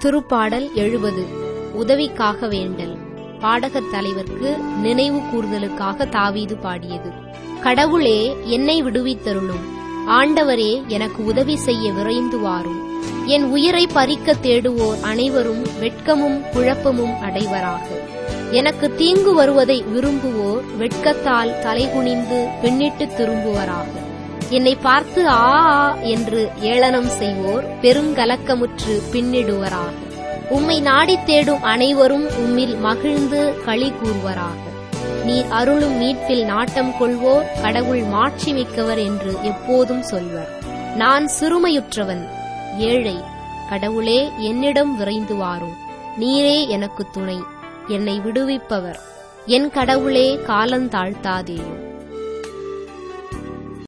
திருப்பாடல் எழுபது உதவிக்காக வேண்டல் பாடகத் தலைவர்க்கு நினைவு கூர்தலுக்காக தாவீது பாடியது கடவுளே என்னை விடுவித்தருளும் ஆண்டவரே எனக்கு உதவி செய்ய விரைந்து வாரும் என் உயிரை பறிக்க தேடுவோர் அனைவரும் வெட்கமும் குழப்பமும் அடைவராக எனக்கு தீங்கு வருவதை விரும்புவோர் வெட்கத்தால் தலைகுனிந்து பின்னிட்டு திரும்புவராக என்னை பார்த்து ஆ ஆ என்று ஏளனம் செய்வோர் பெருங்கலக்கமுற்று பின்னிடுவராக உம்மை நாடித் தேடும் அனைவரும் உம்மில் மகிழ்ந்து களி கூறுவராக நீர் அருளும் மீட்பில் நாட்டம் கொள்வோர் கடவுள் மாட்சி மிக்கவர் என்று எப்போதும் சொல்வர் நான் சிறுமையுற்றவன் ஏழை கடவுளே என்னிடம் விரைந்து வாரும் நீரே எனக்கு துணை என்னை விடுவிப்பவர் என் கடவுளே காலந்தாழ்த்தாதேயும்